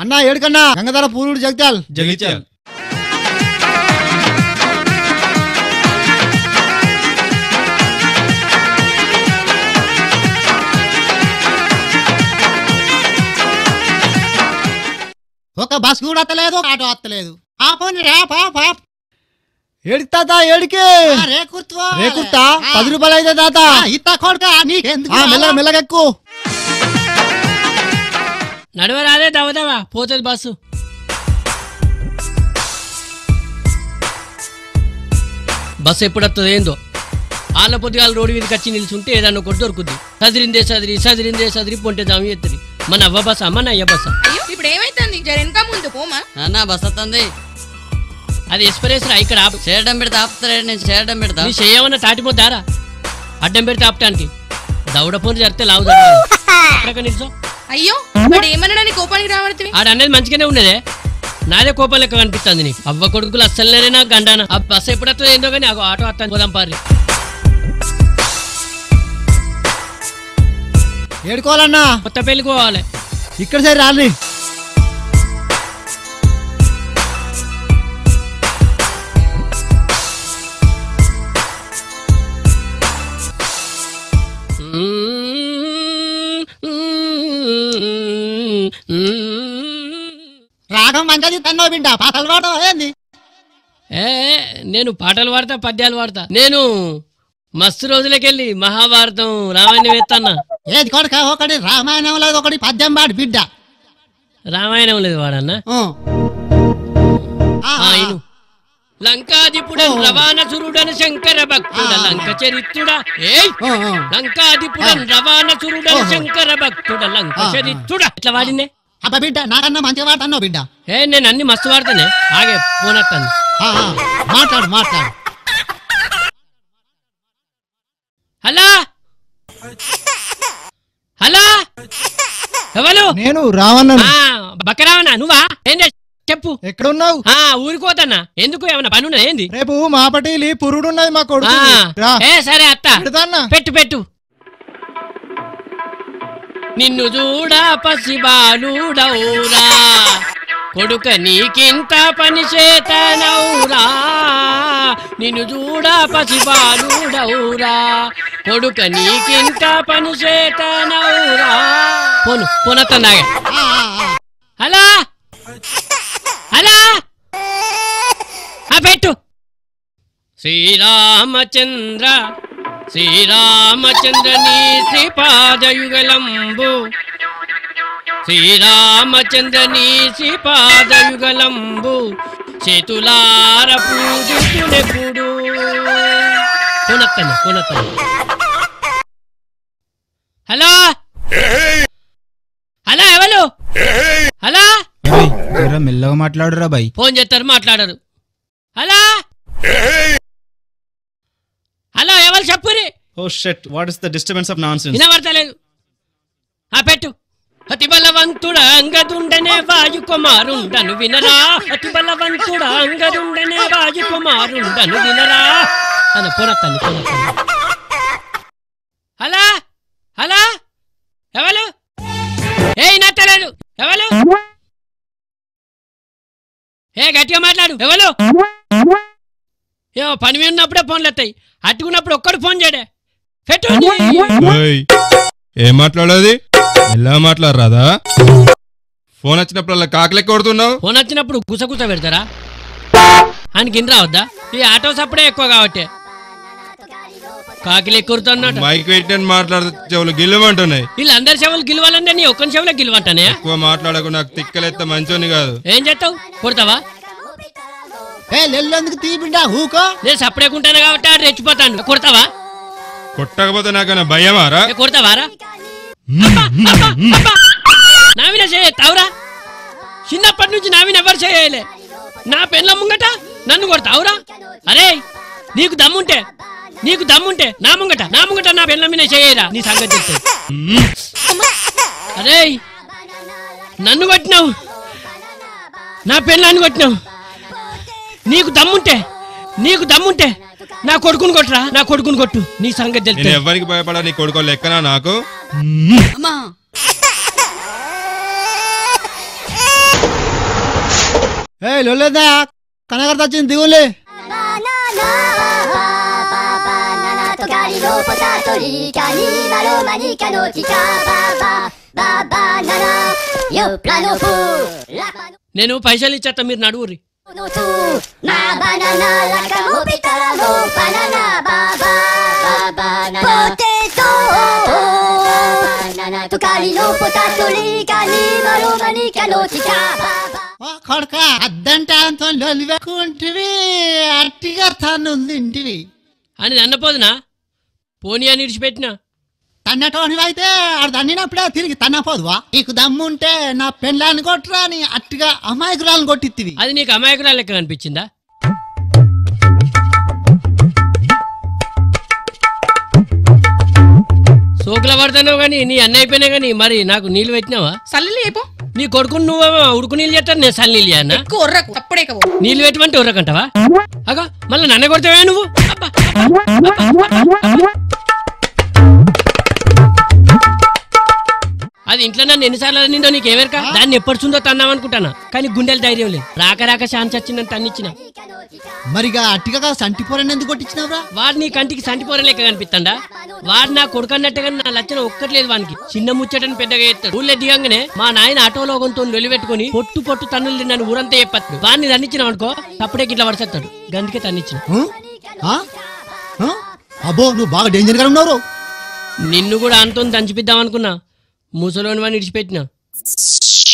అన్నా ఏడుకన్నా గంగధర పూరుడు జగత్యాల్ జగిత్యాల్ ఒక బస్ కూడా వస్తలేదు ఒక ఆటో వస్తలేదు ఆ పోనీ రా పా పా ఏడికి తాత ఏడికి రేకుర్తువా రేకుర్తా పది రూపాయలు అయితే తాత ఇత్త కొడుక నీకెందుకు ఆ, మెల్లగా మెల్లగా ఎక్కు నడవరాదే దవదవా పోతుంది బస్సు బస్సు ఎప్పుడు వస్తుంది ఏందో ఆళ్ళ పొద్దుగాల రోడ్డు మీదకి వచ్చి నిల్చుంటే ఏదన్నా ఒకటి దొరుకుద్ది సదిరిందే సదిరి సదిరిందే సదిరి పొంటే దామి ఎత్తది మన అవ్వ బస్స మన అయ్య బస్స అయ్యో ఇప్పుడు ఏమైతుంది జర వెనక ముందు పోమా నాన్న బస్ వస్తుంది అది ఎక్స్ప్రెస్ రా ఇక్కడ ఆపు. చేయడం పెడతా ఆపుతారేంటి నేను చేయడం పెడతా నీ చేయమన్న తాటిపోతారా అడ్డం పెడితే ఆపటానికి దౌడ ఫోన్ జరిగితే లావు అక్కడ నిల్చో అయ్యో వాడు ఏమన్నాడని కోపానికి రావడుతుంది ఆడ అనేది మంచిగానే ఉన్నదే నాదే కోపం లెక్క కనిపిస్తుంది నీకు అవ్వ కొడుకులు అస్సలు నాకు గండాన ఆ బస్సు ఎప్పుడు వస్తుందో ఏందో కానీ ఆగో ఆటో వస్తాను పోదాం పారి ఏడుకోవాలన్నా కొత్త పెళ్లికి పోవాలి ఇక్కడ సరే రాలి రాగం మంచిది తన్నో బిడ్డ పాటలు పాడవు ఏంది ఏ నేను పాటలు పాడతా పద్యాలు పాడతా నేను మస్తు రోజులకెళ్ళి మహాభారతం రామాయణం వేస్తాన్నా ఏది కొడుక ఒకటి రామాయణం లేదు ఒకటి పద్యం పాడు బిడ్డ రామాయణం లేదు వాడన్నా ఆ. ఆ, ఆ, ఇను లంకాధిపుడన్ రవాణసురుడన్ శంకర భక్తుడ లంక చరిత్రుడా ఏయ్ ఆ, ఆ. లంకాధిపుడన్ రవాణసురుడన్ శంకర భక్తుడ లంక ఆ, ఆ. చరిత్రుడా ఇట్లా వాడినే అబ్బా బిడ్డ నాకన్నా మంచిగా పాడుతున్నావు బిడ్డ ఏ నేను అన్ని మస్తు వాడతానే ఆగే ఫోన్ వస్తాను ఆ, ఆ. మాట్లాడు మాట్లాడు హలో హలో ఎవరు నేను రావన్నాను ఆ, బక్కరావనా నువ్వా ఏం చేస్- చెప్పు ఎక్కడున్నావు ఆ ఊరికోతన్నా ఎందుకు ఏమన్నా పని ఉన్నదా ఏంది రేపు మాపటిలి పురుడు ఉన్నది మా కొడుకు ఆ, రా ఏ సరే అత్త పెడతాన్నా పెట్టు పెట్టు నిన్ను చూడ పసిబాలుడవురా కొడుక నీకింత పని చేతనవురా నిన్ను చూడ పసిబాలుడవురా కొడుక నీకింత పని చేతనవురా పోను పోనత్తన్నాగా ఆ, ఆ, ఆ. హలో హలో ఆ పెట్టు శ్రీరామచంద్ర శ్రీరామచంద్ర నీ శ్రీపాదయుగలంబు శ్రీరామచంద్ర నీ శ్రీపాదయుగలంబు చేతులార పూజుకునెప్పుడు కొనత్తను కొనత్తను హలో హలో ఎవరు హలో మెల్లగా మాట్లాడురా బై ఫోన్ చేస్తారు మాట్లాడరు హలో హలో ఎవరు చెప్పురి oh shit what is the disturbance of nonsense వినబడతలేదు ఆ పెట్టు అతి బలవంతుడ అంగదుండనే వాయు కుమారుండను వినరా అతి బలవంతుడ అంగదుండనే వాయు కుమారుండను వినరా అని పొరత్తాను పొరత్తాను హలో హలో ఎవరు ఏ నట్టలేదు ఎవరు ఏ గట్టిగా మాట్లాడు ఎవరు ఏమో పని మీద ఉన్నప్పుడే ఫోన్లు వస్తాయి అట్టుకున్నప్పుడు ఒక్కడు ఫోన్ చేయడే పెట్టు ఓయ్, ఏం మాట్లాడేది ఎలా మాట్లాడరాదా ఫోన్ వచ్చినప్పుడల్లా కాకలెక్క కొడుతున్నావు ఫోన్ వచ్చినప్పుడు గుసగుస పెడతారా ఆయనకి ఇన్ రావద్దా ఈ ఆటో సప్పుడే ఎక్కువ కాబట్టి కాకిలు ఎక్కురుతున్నట్టు మైక్ పెట్టని మాట్లాడితే చెవులు గిల్లమంటున్నాయి వీళ్ళందరి చెవులు గిలవాలంటే నీ ఒక్కని చెవులో గిలవంటానే ఎక్కువ మాట్లాడకు నాకు తిక్కలెత్త మంచోని కాదు ఏం చేస్తావు కొడతావా ఏ లెల్లెందుకు తీ బిడ్డ ఊకో నేను సప్పుడేకుంటాను కాబట్టి ఆడు రెచ్చిపోతాను కొడతావా కొట్టకపోతే నాకన్నా భయమారా ఏ కొడతావారా నావిన చేయవురా చిన్నప్పటి నుంచి నావిన ఎవరు చేయలే నా పెళ్ళ ముంగట నన్ను కొడతావురా అరే నీకు దమ్ముంటే నీకు దమ్ముంటే నా ముంగట నా ముంగట నా పెళ్ళ మీద చేయరా నీ సంగతి చెప్తే అరే నన్ను కొట్టినావు నా పెళ్ళాన్ని కొట్టినావు నీకు దమ్ముంటే నీకు దమ్ముంటే నా కొడుకుని కొట్టురా నా కొడుకుని కొట్టు నీ సంగతి నేను తెలుస్తుంది ఎవ్వరికి భయపడా నీ కొడుకో లెక్కనా నాకు అమ్మా ఏ లొల్లేదా కనగర్ వచ్చింది దిగులే నేను పైసలు ఇచ్చేస్తా మీరు నడువురి ఓ కొడుక అద్దంటే అంత లొలివెక్కుంటివి అట్టిగా తన్నుంది ఇంటివి అని అన్నపోదునా పోనీ అని ఇడిచిపెట్టినా తన్నటోనివి అయితే ఆడు తన్నినప్పుడే తిరిగి తన్నపోదువా నీకు దమ్ముంటే నా పెళ్ళాన్ని కొట్టురా అని అట్టిగా అమాయకురాలను కొట్టిత్తివి అది నీకు అమాయకురాలు లెక్క కనిపించిందా సోకుల పడతావు కానీ నీ అన్న అయిపోయినా కానీ మరి నాకు నీళ్ళు పెట్టినావా సల్లి అయిపో నీ కొడుకుని నువ్వేమో ఉడుకు నీళ్ళు చేస్తాను నేను సల్లి నీళ్ళు అన్న ఎక్కువ ఒర్రకు అప్పుడే కబో నీళ్ళు పెట్టమంటే ఉర్రకంటావా అగో మళ్ళీ నన్ను కొడతావే నువ్వు అబ్బా, అబ్బా, అబ్బా, అబ్బా. అది ఇంట్లో నన్ను ఎన్నిసార్లు నిందో నీకు ఏమెరక దాన్ని ఎప్పటిచుందో తన్నాం అనుకుంటానా కానీ గుండెలు ధైర్యం లేదు రాక రాక ఛాన్స్ వచ్చిందని తన్నిచ్చిన మరిగా అట్టిగా సంటిపోరని ఎందుకు కొట్టించినావురా వాడు నీ కంటికి సంటిపోర లెక్క కనిపిస్తాడా వాడు నా కొడుకన్నట్టుగా నా లచ్చన ఒక్కట్లేదు వానికి చిన్న ముచ్చటని పెద్దగా ఎత్తాడు ఊళ్ళో దిగంగానే మా నాయన ఆటోలో కొంత లొలి పెట్టుకుని పొట్టు పొట్టు తన్నులు తిన్నాను ఊరంతా చెప్పచ్చు వాడిని తన్నిచ్చినాం అనుకో అప్పుడే గిట్ల పడిచేస్తాడు గందుకే తన్నిచ్చిన హ? ఆ? ఆ? అబ్బో నువ్వు బాగా డేంజర్ గా ఉన్నావు నిన్ను కూడా అంతో దంచిపిద్దాం అనుకున్నా ముసలోని వాడిని ఇడిచిపెట్టిన